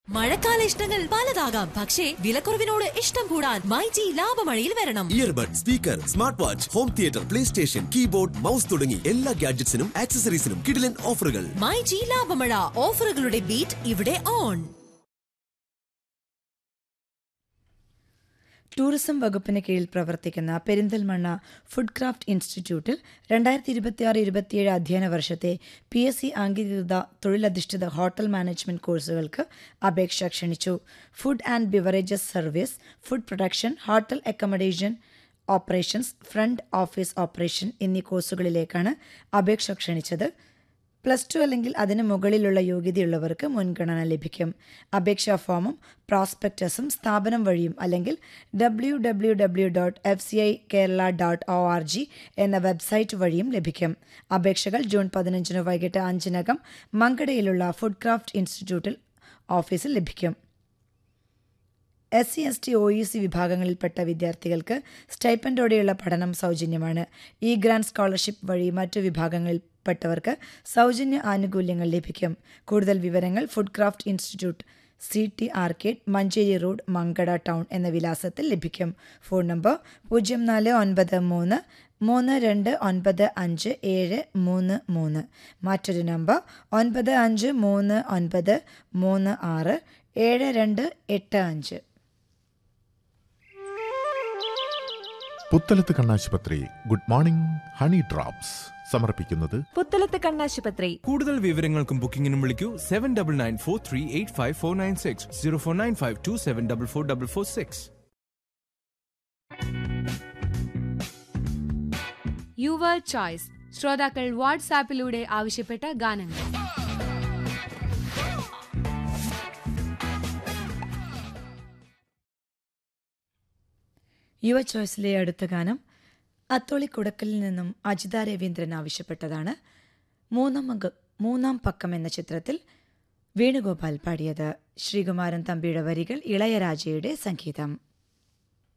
മഴക്കാല ഇഷ്ടങ്ങൾ പലതാകാം പക്ഷേ വിലക്കുറവിനോട് ഇഷ്ടം കൂടാൻ മൈജി ലാഭമഴയിൽ വരണം earbud speaker smart watch home theatre play station keyboard mouse തുടങ്ങി എല്ലാ ഗാഡ്ജറ്റ്സിനും ആക്സസറീസിനും കിടിലൻ ഓഫറുകൾ മൈജി ലാഭമഴ ഓഫറുകളുടെ ബീറ്റ് ഇവിടെ ഓൺ ടൂറിസം വകുപ്പിന് കീഴിൽ പ്രവർത്തിക്കുന്ന പെരിന്തൽമണ്ണ ഫുഡ് ക്രാഫ്റ്റ് ഇൻസ്റ്റിറ്റ്യൂട്ടിൽ രണ്ടായിരത്തി ഇരുപത്തിയാറ് ഇരുപത്തിയേഴ് അധ്യയന വർഷത്തെ പി എസ് സി അംഗീകൃത തൊഴിലധിഷ്ഠിത ഹോട്ടൽ മാനേജ്മെന്റ് കോഴ്സുകൾക്ക് അപേക്ഷ ക്ഷണിച്ചു food and beverages service food production hotel accommodation operations front office operation എന്നീ കോഴ്സുകളിലേക്കാണ് അപേക്ഷ ക്ഷണിച്ചത് പ്ലസ് ടു അല്ലെങ്കിൽ അതിന് മുകളിലുള്ള യോഗ്യതയുള്ളവർക്ക് മുൻഗണന ലഭിക്കും അപേക്ഷാ ഫോമും പ്രോസ്പെക്ടസും സ്ഥാപനം വഴിയും അല്ലെങ്കിൽ W W W dot F C I Kerala dot O R G എന്ന വെബ്സൈറ്റ് വഴിയും ലഭിക്കും അപേക്ഷകൾ ജൂൺ പതിനഞ്ചിന് വൈകിട്ട് അഞ്ചിനകം മങ്കടയിലുള്ള ഫുഡ് ക്രാഫ്റ്റ് ഇൻസ്റ്റിറ്റ്യൂട്ടിൽ ഓഫീസിൽ ലഭിക്കും S C S T O E C വിഭാഗങ്ങളിൽപ്പെട്ട വിദ്യാർത്ഥികൾക്ക് സ്റ്റൈപ്പൻഡോടെയുള്ള പഠനം സൗജന്യമാണ് ഇ ഗ്രാൻഡ് സ്കോളർഷിപ്പ് വഴി മറ്റു വിഭാഗങ്ങളിൽപ്പെട്ടവർക്ക് സൗജന്യ ആനുകൂല്യങ്ങൾ ലഭിക്കും കൂടുതൽ വിവരങ്ങൾ food craft institute C T arcade Manjeri road Mankada town എന്ന വിലാസത്തിൽ ലഭിക്കും ഫോൺ നമ്പർ പൂജ്യം നാല് ഒൻപത് മൂന്ന് മൂന്ന് രണ്ട് ഒൻപത് അഞ്ച് ഏഴ് മൂന്ന് മൂന്ന് മറ്റൊരു നമ്പർ ഒൻപത് അഞ്ച് മൂന്ന് ഒൻപത് മൂന്ന് ആറ് ഏഴ് രണ്ട് എട്ട് അഞ്ച് പുത്തലത്ത് കണ്ണാശുപത്രി ഗുഡ് മോർണിംഗ് ഹണി ഡ്രോപ്സ് സമർപ്പിക്കുന്നത് പുത്തലത്ത് കണ്ണാശുപത്രി കൂടുതൽ വിവരങ്ങൾക്കും ബുക്കിംഗിനും വിളിക്കൂ seven double nine four three eight five four nine six zero four nine five two seven double four double four six your choice ശ്രോതാക്കൾ വാട്സാപ്പിലൂടെ ആവശ്യപ്പെട്ട ഗാനങ്ങൾ യുവ ചോയ്സിലെ അടുത്ത ഗാനം അത്തോളിക്കുടക്കലിൽ നിന്നും അജിത രവീന്ദ്രൻ ആവശ്യപ്പെട്ടതാണ് മൂന്നാം അങ്ക മൂന്നാം പക്കം എന്ന ചിത്രത്തിൽ വേണുഗോപാൽ പാടിയത് ശ്രീകുമാരൻ തമ്പിയുടെ വരികൾ ഇളയരാജയുടെ സംഗീതം